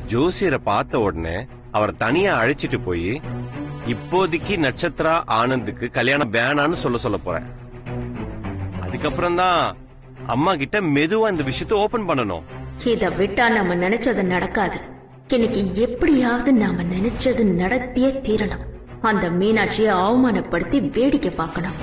ஜோசியரை பார்த்த உடனே அவரை தனியா அழைச்சிட்டு போய் இப்போதைக்கு நட்சத்திரா ஆனந்துக்கு கல்யாணம் வேணான்னு சொல்ல சொல்ல போறேன் அதுக்கப்புறம் தான் அம்மா கிட்ட மெதுவா இந்த விஷயத்த ஓபன் பண்ணணும் இத விட்டா நாம நினைச்சது நடக்காது இன்னைக்கு எப்படியாவது நாம நினைச்சது நடத்தியே தீரணும் அந்த மீனாட்சியை அவமானப்படுத்தி வேடிக்கை பார்க்கணும்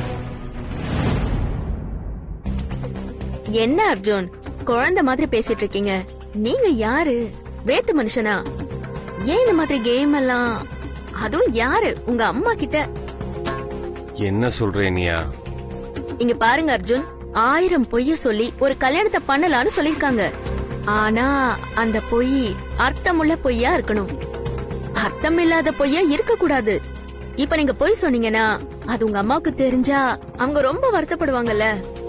என்ன அர்ஜுன் குழந்தை மாதிரி பேசிட்டு இருக்கீங்க நீங்க யாரு வேத்து மனுஷனா ஏன் இந்த மாதிரி கேம் எல்லாம் அதுவும் யாரு உங்க அம்மா கிட்ட என்ன சொல்றே நீயா இங்க பாருங்க அர்ஜுன் ஆயிரம் பொய்ய சொல்லி ஒரு கல்யாணத்தை பண்ணலாம்னு சொல்லிருக்காங்க ஆனா அந்த பொய் அர்த்தமுள்ள பொய்யா இருக்கணும் அர்த்தம் இல்லாத பொய்யா இருக்க கூடாது இப்ப நீங்க பொய் சொன்னீங்கன்னா அது உங்க அம்மாவுக்கு தெரிஞ்சா அவங்க ரொம்ப வருத்தப்படுவாங்கல்ல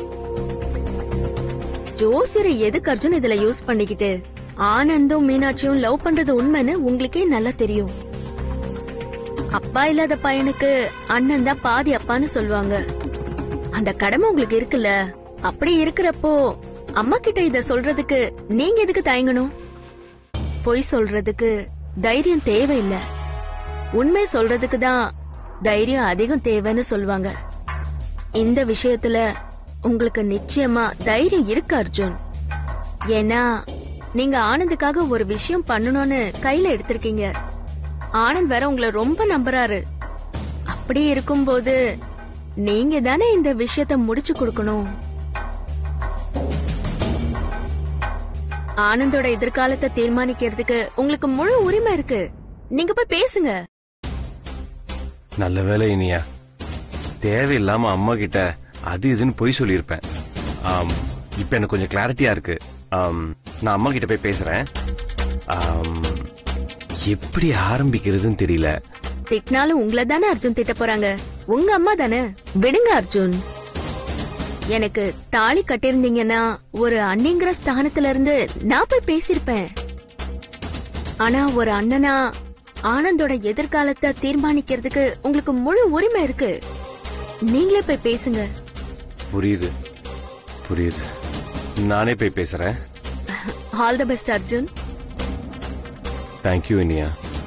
ஜோசியரை எதுக்கு அர்ஜுன் இதுல யூஸ் பண்ணிக்கிட்டு ஆனந்தும் மீனாட்சியும் லவ் பண்றது உண்மைன்னு உங்களுக்கே நல்லா தெரியும் அப்பா இல்லாத பையனுக்கு அண்ணன் தான் பாதி அப்பான்னு சொல்லுவாங்க அந்த கடமை உங்களுக்கு இருக்குல்ல அப்படி இருக்கிறப்போ அம்மா கிட்ட இத சொல்றதுக்கு நீங்க எதுக்கு தயங்கணும் பொய் சொல்றதுக்கு தைரியம் தேவையில்ல உண்மை சொல்றதுக்கு தான் தைரியம் அதிகம் தேவைன்னு சொல்லுவாங்க இந்த விஷயத்துல உங்களுக்கு நிச்சயமா தைரியம் இருக்கு அர்ஜுன் ஏன்னா நீங்க ஆனந்துக்காக ஒரு விஷயம் பண்ணணும்னு கையில எடுத்திருக்கீங்க ஆனந்த் வேற உங்களை ரொம்ப நம்புறாரு அப்படி இருக்கும்போது நீங்க தானே இந்த விஷயத்த முடிச்சு கொடுக்கணும் ஆனந்தோட எதிர்காலத்தை தீர்மானிக்கிறதுக்கு உங்களுக்கு முழு உரிமை இருக்கு நீங்க போய் பேசுங்க நல்ல வேலை இனியா தேவையில்லாம அம்மா கிட்ட அது இதுன்னு பொய் சொல்லியிருப்பேன் ஆம், இப்ப எனக்கு கொஞ்சம் கிளாரிட்டியா இருக்கு ஆம், நான் அம்மா கிட்ட போய் பேசுறேன் ஆம், எப்படி ஆரம்பிக்கிறதுன்னு தெரியல திட்டினாலும் உங்களை தானே அர்ஜுன் திட்ட போறாங்க உங்க அம்மா தானே விடுங்க அர்ஜுன் எனக்கு தாலி கட்டியிருந்தீங்கன்னா ஒரு அண்ணிங்கிற ஸ்தானத்துல இருந்து நான் போய் பேசிருப்பேன் ஆனா ஒரு அண்ணனா ஆனந்தோட எதிர்காலத்தை தீர்மானிக்கிறதுக்கு உங்களுக்கு முழு உரிமை இருக்கு நீங்களே போய் பேசுங்க புரியுது புரியுது நானே போய் பேசுறேன் all the best Arjun thank you Iniya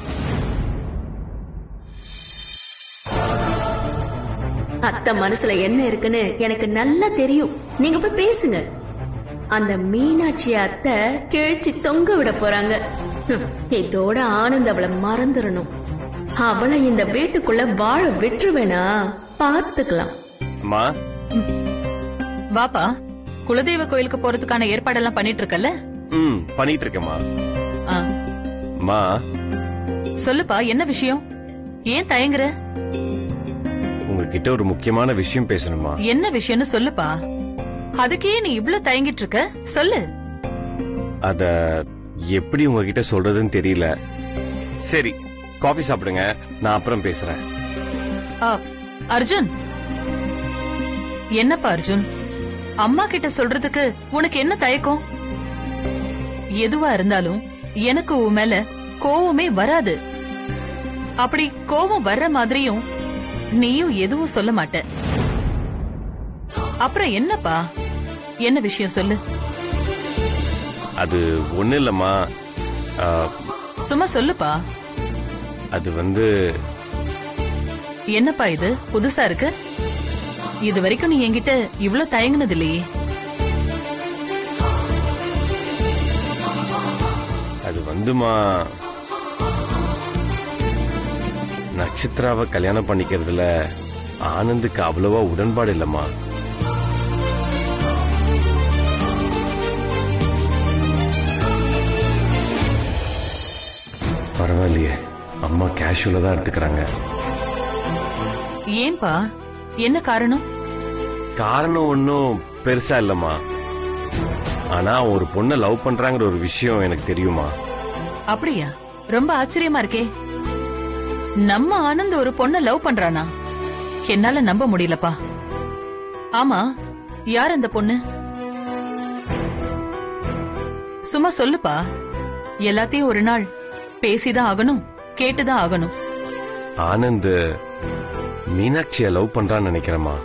அத்தை மனசுல என்ன இருக்குன்னு எனக்கு நல்லா தெரியும் நீங்க போய் பேசுங்க அந்த மீனாட்சி அத்தை கிழிச்சு தொங்க விட போறாங்க ஹம், இதோட ஆனந்த் அவளை மறந்துடணும் அவளை இந்த வீட்டுக்குள்ள வாழ விட்டுருவேனா பார்த்துக்கலாம் அம்மா வாப்பா குலதெய்வ கோயிலுக்கு போறதுக்கான ஏற்பாடெல்லாம் பண்ணிட்டு இருக்கல்ல ம் பண்ணிட்டு இருக்கேம்மா ஆ, அம்மா சொல்லுப்பா என்ன விஷயம் ஏன் தயங்குற உங்ககிட்ட ஒரு முக்கியமான விஷயம் பேசணுமா என்ன விஷயம்னு சொல்லுப்பா அதுக்கே நீ இவ்ளோ தயங்கிட்டு இருக்க சொல்லு அத எப்படி உங்ககிட்ட சொல்றதுன்னு தெரியல சரி காஃபி சாப்பிடுங்க நான் அப்புறம் பேசுறேன் ஆ, அர்ஜுன் என்னப்பா அர்ஜுன் அம்மா கிட்ட சொல்றதுக்கு உனக்கு என்ன தயக்கம் எதுவா இருந்தாலும் எனக்கு உன் மேல கோவமே வராது அப்படி கோவம் வர்ற மாதிரியும் நீயும் எதுவும் சொல்ல மாட்ட அப்புறம் என்னப்பா என்ன விஷயம் சொல்லு அது ஒண்ணு இல்லம்மா ஆ, சும்மா சொல்லுப்பா அது வந்து என்னப்பா இது புதுசா இருக்கு இது வரைக்கும் நீ என்கிட்ட இவ்ளோ தயங்குனது இல்லையே அது வந்துமா நட்சத்திராவை கல்யாணம் பண்ணிக்கிறதுல ஆனந்துக்கு அவ்வளவா உடன்பாடு இல்லம்மா பரவாயில்லையே அம்மா கேஷுவலா தான் எடுத்துக்கிறாங்க ஏன்பா என்ன காரணம் காரணம் ஒன்றும் பெருசா இல்லம்மா ஆனா அவன் ஒரு பொண்ணை லவ் பண்றாங்கிற ஒரு விஷயம் எனக்கு தெரியுமா அப்படியா ரொம்ப ஆச்சரியமா இருக்கே நம்ம ஆனந்த் ஒரு பொண்ண லவ் பண்றானா என்னால நம்ப முடியலப்பா ஆமா யார் அந்த பொண்ணு சும்மா சொல்லுப்பா எல்லாத்தையும் ஒரு நாள் பேசிதான் ஆகணும் கேட்டுதான் ஆகணும் ஆனந்த் மீனாட்சிய லவ் பண்றான்னு நினைக்கிறேம்மா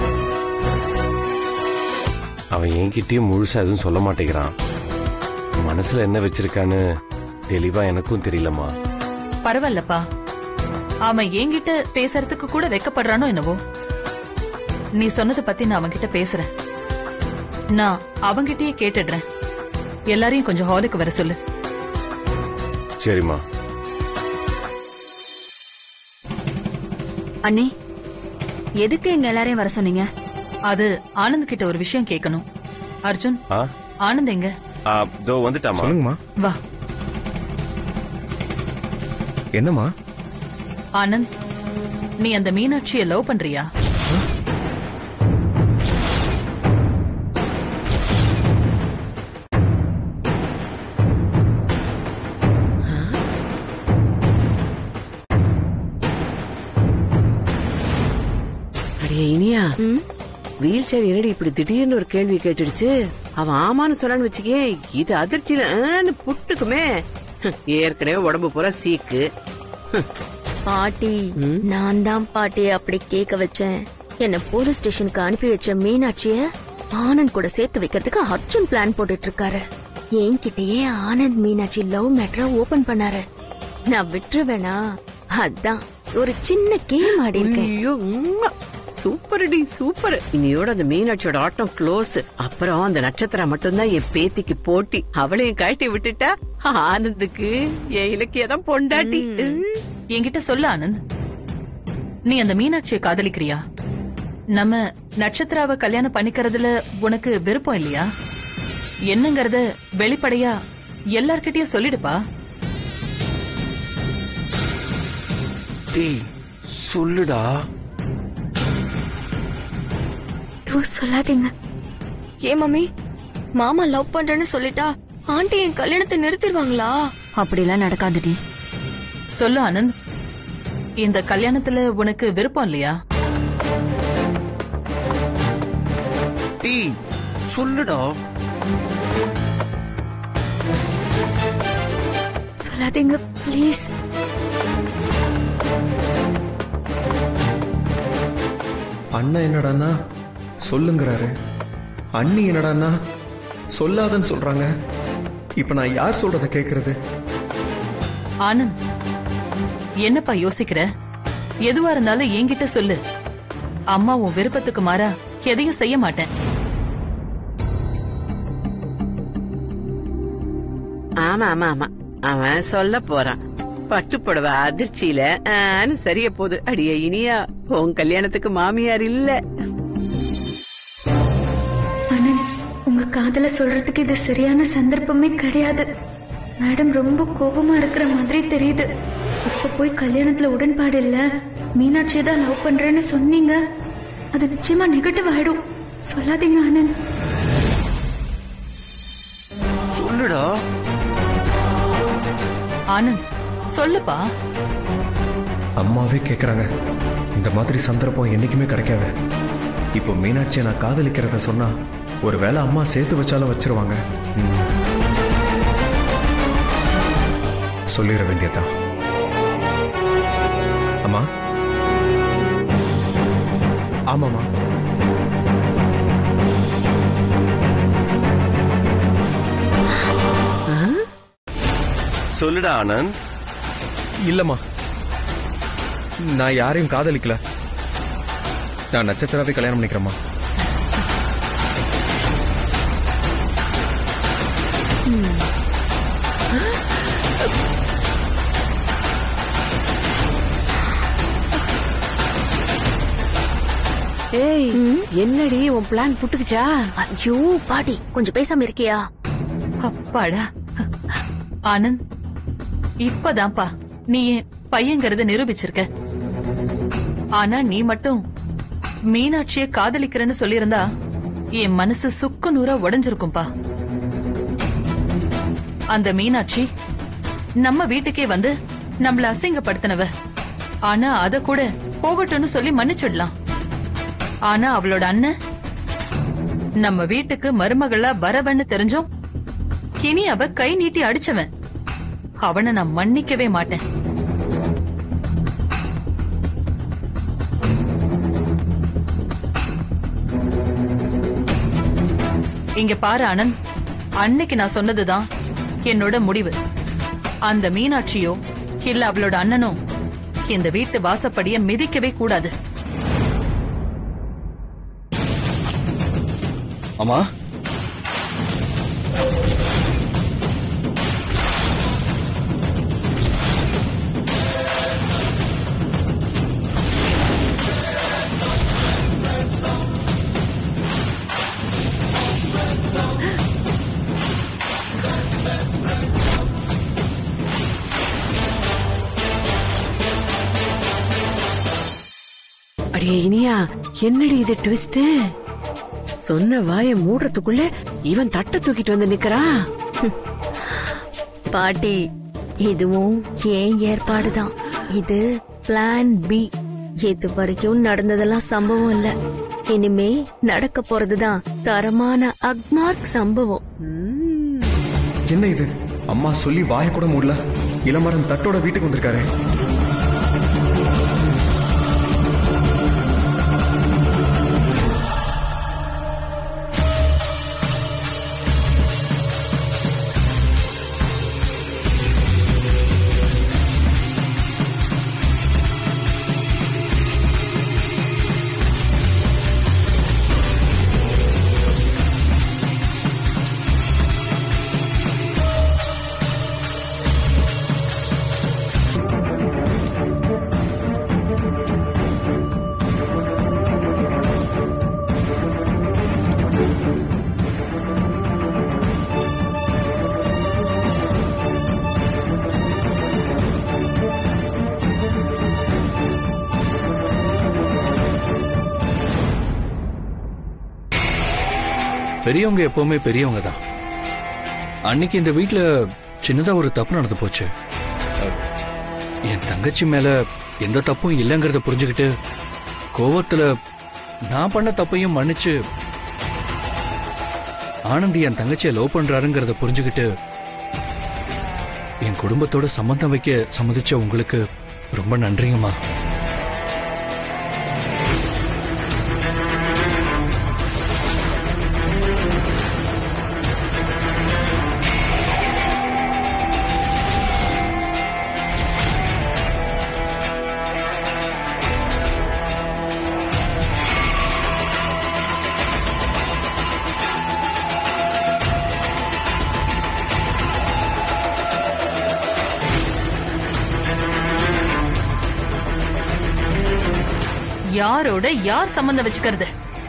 அவன் என்கிட்டயும் முழுசா எதுவும் சொல்ல மாட்டேங்கிறான் மனசுல என்ன வச்சிருக்கான்னு தெளிவா எனக்கும் தெரியலம்மா பரவாயில்லப்பா அவன் என்கிட்ட பேசுறதுக்கு கூட வெக்கப்படுறானோ என்னவோ நீ சொன்னதை பத்தி நான் அவன்கிட்ட பேசுறேன் நான் அவன்கிட்டயே கேட்டுடுறேன் எல்லாரையும் கொஞ்சம் ஹாலுக்கு வர சொல்லு சரிம்மா அண்ணி எதுக்கு எங்க எல்லாரையும் வர சொன்னீங்க அது ஆனந்த் கிட்ட ஒரு விஷயம் கேட்கணும் அர்ஜுன் ஆ ஆனந்த் எங்க ஆ, இதோ வந்துட்டாமா சொல்லுங்கம்மா வா என்னம்மா ஆனந்த் நீ அந்த மீனாட்சிய லவ் பண்றியா அடியே இனியா வீல் சேர் என்னடி இப்படி திடீர்னு ஒரு கேள்வி கேட்டுடுச்சு அவன் ஆமான்னு சொன்னான்னு வச்சுக்கே இது அதிர்ச்சியில ஆன்னு புட்டுக்குமே ஹம், ஏற்கனவே உடம்பு பூரா சீக்கு ஹம், பாட்டி நான் தான் பாட்டி அப்படி கேட்க வச்சேன் என்ன போலீஸ் ஸ்டேஷனுக்கு அனுப்பி வச்ச மீனாட்சிய ஆனந்த் கூட சேர்த்து வைக்கிறதுக்கு அர்ஜுன் பிளான் போட்டுட்டு இருக்காரு என்கிட்டயே ஆனந்த் மீனாட்சி லவ் மேட்டரை ஓபன் பண்ணாரு நான் விட்டுருவேனா அதான் ஒரு சின்ன கேம் ஆடி இருக்கேன் ஐயோ உம்மா. சூப்பர்டி சூப்பர் இனியோட அந்த மீனாட்சியோட ஆட்டம் க்ளோஸ் அப்புறம் அந்த நட்சத்திரம் மட்டும்தான் என் பேத்திக்கு போட்டி அவளையும் கழட்டி விட்டுட்டா ஆனந்துக்கு என் இலக்கிய தான் பொண்டாட்டி ம். என்கிட்ட சொல்லு ஆனந்த் நீ அந்த மீனாட்சியை காதலிக்கிறியா நம்ம நட்சத்திராவை கல்யாணம் பண்ணிக்கிறதுல உனக்கு விருப்பம் இல்லையா என்னங்கறத வெளிப்படையா எல்லார்கிட்டயும் சொல்லிடுப்பா டேய் சொல்லுடா தூ சொல்லாதீங்க ஏ மம்மி மாமா லவ் பண்றேன்னு சொல்லிட்டா ஆண்டி என் கல்யாணத்தை நிறுத்திடுவாங்களா அப்படிலாம் நடக்காதுடி சொல்லு ஆனந்த் இந்த கல்யாணத்துல உனக்கு விருப்பம் இல்லையா டேய் சொல்லுடா சொல்லாதீங்க ப்ளீஸ் அண்ணன் என்னடான்னா சொல்லுங்கிறாரு அண்ணி என்னடான்னா சொல்லாதன்னு சொல்றாங்க இப்ப நான் யார் சொல்றத கேக்குறது ஆனந்த் என்னப்பா யோசிக்கிற எதுவா இருந்தாலும் என்கிட்ட சொல்லு அம்மா உன் விருப்பத்துக்கு மாறா எதையும் செய்ய மாட்டேன் ஆமா ஆமா ஆமா அவன் சொல்ல போறான் பட்டு புடவை அதிர்ச்சியில ஆன்னு சரிய போகுது அடியே இனியா உன் கல்யாணத்துக்கு மாமியார் இல்ல ஆனந்த் உங்க காதல சொல்றதுக்கு இது சரியான சந்தர்ப்பமே கிடையாது மேடம் ரொம்ப கோபமா இருக்கிற மாதிரி தெரியுது இப்ப போய் கல்யாணத்துல உடன்பாடு இல்ல மீனாட்சியை தான் லவ் பண்றேன்னு சொன்னீங்க அது நிச்சயமா நெகட்டிவ் ஆயிடும் சொல்லாதீங்க ஆனந்த் சொல்லுடா ஆனந்த் சொல்லுப்பா அம்மாவே கேக்குறாங்க இந்த மாதிரி சந்தர்ப்பம் என்னைக்குமே கிடைக்காது இப்போ மீனாட்சியை நான் காதலிக்கிறத சொன்னா ஒருவேளை அம்மா சேர்த்து வச்சாலும் வச்சிருவாங்க ம். சொல்லிட வேண்டியதுதான் அம்மா ஆமாம்மா சொல்லுடா ஆனந்த் இல்லம்மா நான் யாரையும் காதலிக்கல நான் நட்சத்திராவே கல்யாணம் பண்ணிக்கிறேம்மா ஏய் என்னடி உன் பிளான் புட்டுக்குச்சா ஐயோ பாட்டி கொஞ்சம் பேசாம இருக்கியா அப்பாடா ஆனந்த் இப்பதான்ப்பா நீ என் பையங்கிறத நிரூபிச்சிருக்க ஆனா நீ மட்டும் மீனாட்சிய காதலிக்கிறேன்னு சொல்லியிருந்தா என் மனசு சுக்கு நூறா உடைஞ்சிருக்கும்பா அந்த மீனாட்சி நம்ம வீட்டுக்கே வந்து நம்மள அசிங்கப்படுத்தினவ ஆனா அத கூட போகட்டும்னு சொல்லி மன்னிச்சிடலாம் ஆனா அவளோட அண்ணன் நம்ம வீட்டுக்கு மருமகளா வரவன்னு தெரிஞ்சும் இனி அவ கை நீட்டி அடிச்சவன் அவனை நான் மன்னிக்கவே மாட்டேன் இங்க பாரு ஆனந்த் அன்னைக்கு நான் சொன்னதுதான் என்னோட முடிவு அந்த மீனாட்சியோ இல்ல அவளோட அண்ணனோ இந்த வீட்டு வாசப்படிய மிதிக்கவே கூடாது அம்மா அடியே இனியா என்னடி இது ட்விஸ்ட் சொன்ன வாயை மூடுறதுக்குள்ள இவன் தட்டை தூக்கிட்டு வந்து நிக்கிறான் பாட்டி இதுவும் ஏன் ஏற்பாடுதான் இது பிளான் பி இது வரைக்கும் நடந்ததெல்லாம் சம்பவம் இல்ல இனிமே நடக்க போறதுதான் தரமான அக்மார்க் சம்பவம் என்ன இது அம்மா சொல்லி வாய கூட மூடல இளமரன் தட்டோட வீட்டுக்கு வந்திருக்காரு பெரியவங்க எப்பவுமே பெரியவங்க தான் அன்னைக்கு இந்த வீட்ல சின்னதா ஒரு தப்பு நடந்து போச்சு அஹ், என் தங்கச்சி மேல எந்த தப்பும் இல்லைங்கிறத புரிஞ்சுக்கிட்டு கோவத்துல நான் பண்ண தப்பையும் மன்னிச்சு ஆனந்தி என் தங்கச்சியை லவ் பண்றாருங்கிறத புரிஞ்சுக்கிட்டு என் குடும்பத்தோட சம்பந்தம் வைக்க சம்மதிச்ச உங்களுக்கு ரொம்ப நன்றிங்கம்மா யாரோட யார் சம்பந்தம் வச்சுக்கிறது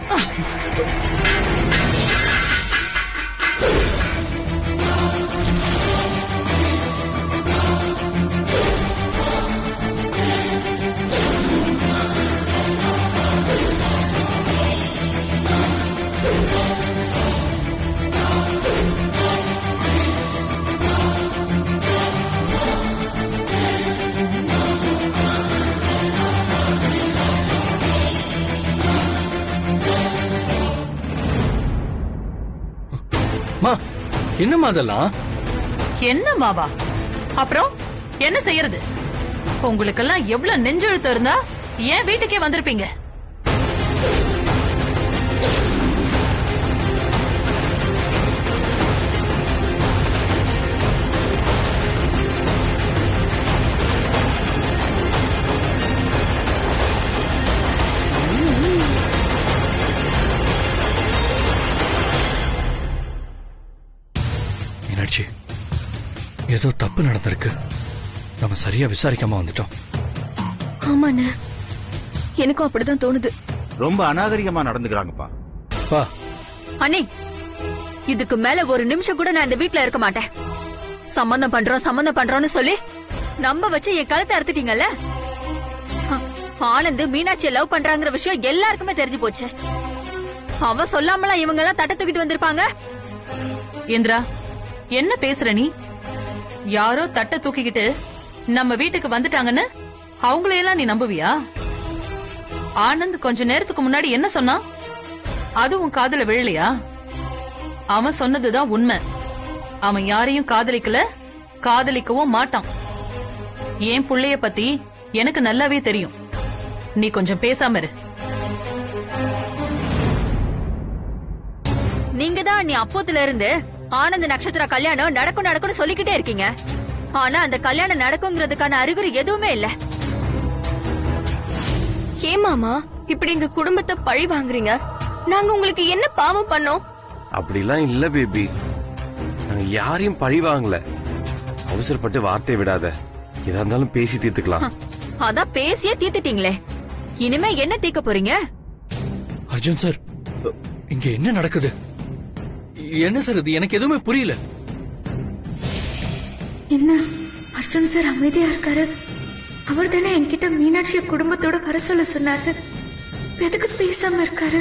மா என்னம்மா அதெல்லாம் என்ன மாவா அப்புறம் என்ன செய்யறது உங்களுக்கெல்லாம் எவ்வளவு நெஞ்செழுத்தம் இருந்தா ஏன் வீட்டுக்கே வந்திருப்பீங்க மீனாட்சி ஏதோ தப்பு நடந்திருக்கு நம்ம சரியா விசாரிக்காம வந்துட்டோம் ஆமாண்ணே எனக்கும் அப்படிதான் தோணுது ரொம்ப அநாகரிகமா நடந்துக்கிறாங்கப்பா பா அண்ணி இதுக்கு மேல ஒரு நிமிஷம் கூட நான் இந்த வீட்ல இருக்க மாட்டேன் சம்பந்தம் பண்றோம் சம்பந்தம் பண்றோம்னு சொல்லி நம்ப வச்சு என் கழுத்தை அறுத்துட்டீங்கல்ல ஹ, ஆனந்த் மீனாட்சியை லவ் பண்றாங்கிற விஷயம் எல்லாருக்குமே தெரிஞ்சு போச்சு அவ சொல்லாமலா இவங்க எல்லாம் தட்ட தூக்கிட்டு வந்திருப்பாங்க இந்திரா என்ன பேசுற நீ யாரோ தட்ட தூக்கிக்கிட்டு நம்ம வீட்டுக்கு வந்துட்டாங்கன்னு அவங்களையெல்லாம் நீ நம்புவியா ஆனந்த் கொஞ்ச நேரத்துக்கு முன்னாடி என்ன சொன்னான் அது உன் காதுல விழலையா அவன் சொன்னதுதான் உண்மை அவன் யாரையும் காதலிக்கல காதலிக்கவும் மாட்டான் என் புள்ளைய பத்தி எனக்கு நல்லாவே தெரியும் நீ கொஞ்சம் பேசாம இரு நீங்க தான் நீ அப்போத்துல இருந்து ஆனந்த நட்சத்திர கல்யாணம் நடக்கும் நடக்கும்னு சொல்லிக்கிட்டே இருக்கீங்க ஆனா அந்த கல்யாணம் நடக்குங்கிறதுக்கான அறிகுறி எதுவுமே இல்ல ஏமாமா இப்படி எங்க குடும்பத்தை பழி வாங்குறீங்க நாங்க உங்களுக்கு என்ன பாவம் பண்ணோம் அப்படிலாம் இல்ல பேபி நாங்க யாரையும் பழி வாங்கல அவசரப்பட்டு வார்த்தை விடாத எதா இருந்தாலும் பேசி தீர்த்துக்கலாம் அதான் பேசியே தீர்த்துட்டீங்களே இனிமே என்ன தீர்க்க போறீங்க அர்ஜுன் சார் அ, இங்க என்ன நடக்குது என்ன சார் இது எனக்கு எதுவுமே புரியல என்ன அர்ஜுன் சார் அமைதியா இருக்காரு அவர் தானே என்கிட்ட மீனாட்சிய குடும்பத்தோட வர சொல்ல சொன்னாரு எதுக்கு பேசாம இருக்காரு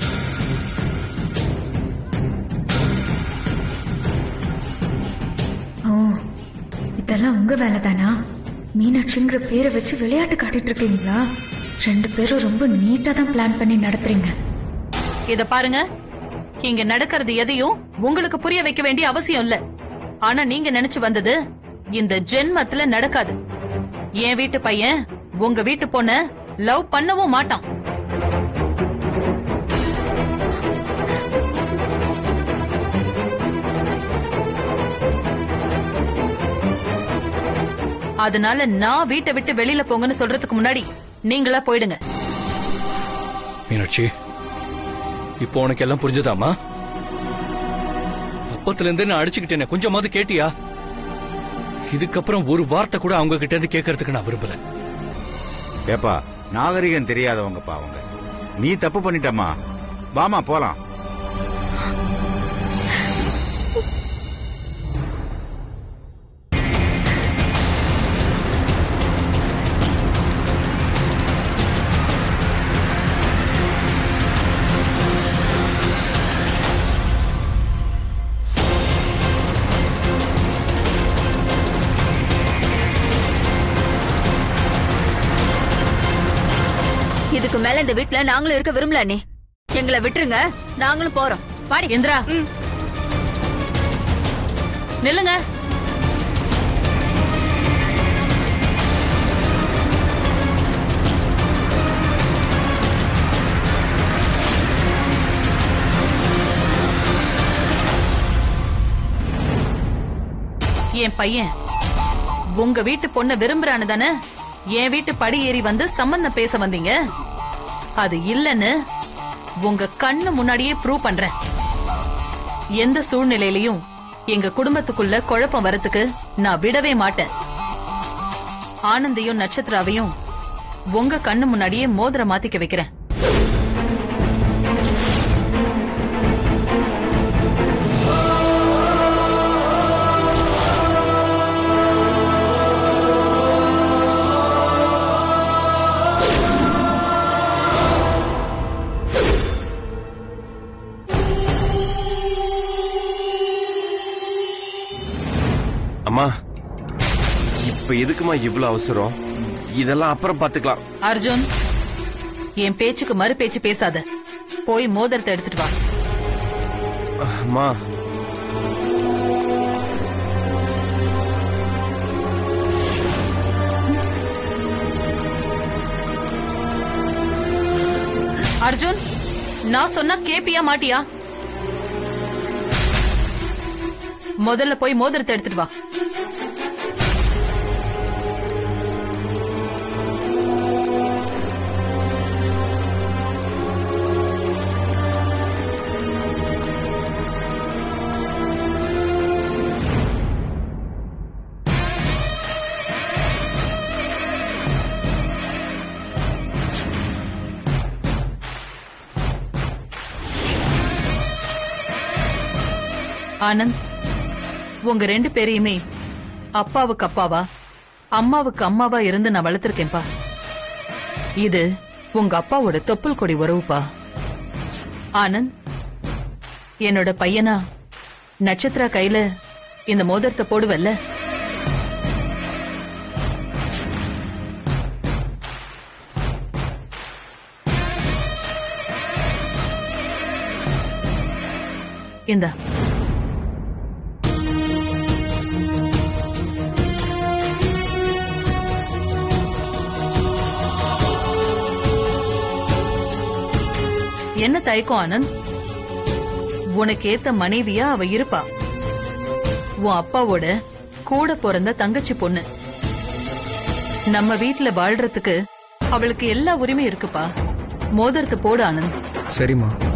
ஓ இதெல்லாம் உங்க வேலை தானா மீனாட்சிங்கிற பேரை வச்சு விளையாட்டு காட்டிட்டு இருக்கீங்களா ரெண்டு பேரும் ரொம்ப நீட்டா தான் பிளான் பண்ணி நடத்துறீங்க இத பாருங்க இங்க நடக்கிறது எதையும் உங்களுக்கு புரிய வைக்க வேண்டிய அவசியம் இல்ல ஆனா நீங்க நினைச்சு வந்தது இந்த ஜென்மத்துல நடக்காது என் வீட்டு பையன் உங்க வீட்டு பொண்ண லவ் பண்ணவும் மாட்டான் அதனால நான் வீட்டை விட்டு வெளியில போங்கன்னு சொல்றதுக்கு முன்னாடி நீங்களா போயிடுங்க மீனாட்சி இப்போ உனக்கு எல்லாம் புரிஞ்சுதாமா அப்பத்துல இருந்தே நான் அடிச்சுக்கிட்டேனே கொஞ்சமாவது கேட்டியா இதுக்கப்புறம் ஒரு வார்த்தை கூட அவங்க கிட்ட இருந்து கேட்கறதுக்கு நான் விரும்பல ஏப்பா நாகரிகம் தெரியாதவங்கப்பா அவங்க நீ தப்பு பண்ணிட்டம்மா வாமா போலாம் இதுக்கு மேல இந்த வீட்ல நாங்களும் இருக்க விரும்பல நீ எங்களை விட்டுருங்க நாங்களும் போறோம் பாடி இந்திரா நில்லுங்க என் பையன் உங்க வீட்டு பொண்ண விரும்புறான்னு தானே என் வீட்டு படி ஏறி வந்து சம்பந்தம் பேச வந்தீங்க அது இல்லன்னு உங்க கண்ணு முன்னாடியே ப்ரூவ் பண்றேன் எந்த சூழ்நிலையிலையும் எங்க குடும்பத்துக்குள்ள குழப்பம் வரத்துக்கு நான் விடவே மாட்டேன் ஆனந்தையும் நட்சத்திராவையும் உங்க கண்ணு முன்னாடியே மோதிர மாத்திக்க வைக்கிறேன் அம்மா இப்ப எதுக்குமா இவ்வளவு அவசரம் இதெல்லாம் அப்புறம் பாத்துக்கலாம் அர்ஜுன் என் பேச்சுக்கு மறு பேச்சு பேசாத போய் மோதிரத்தை எடுத்துட்டு வா அம்மா அர்ஜுன் நான் சொன்னா கேப்பியா மாட்டியா முதல்ல போய் மோதிரத்தை எடுத்துட்டு வா ஆனந்த் உங்க ரெண்டு பேரையுமே அப்பாவுக்கு அப்பாவா அம்மாவுக்கு அம்மாவா இருந்து நான் வளர்த்திருக்கேன்பா இது உங்க அப்பாவோட தொப்புள் கொடி உறவுப்பா ஆனந்த் என்னோட பையனா நட்சத்திரா கையில இந்த மோதிரத்தை போடுவல்ல இந்தா என்ன தயக்கம் ஆனந்த் உனக்கு ஏத்த மனைவியா அவ இருப்பா உன் அப்பாவோட கூட பிறந்த தங்கச்சி பொண்ணு நம்ம வீட்ல வாழ்றதுக்கு அவளுக்கு எல்லா உரிமையும் இருக்குப்பா மோதிரத்தை போடு ஆனந்த் சரிம்மா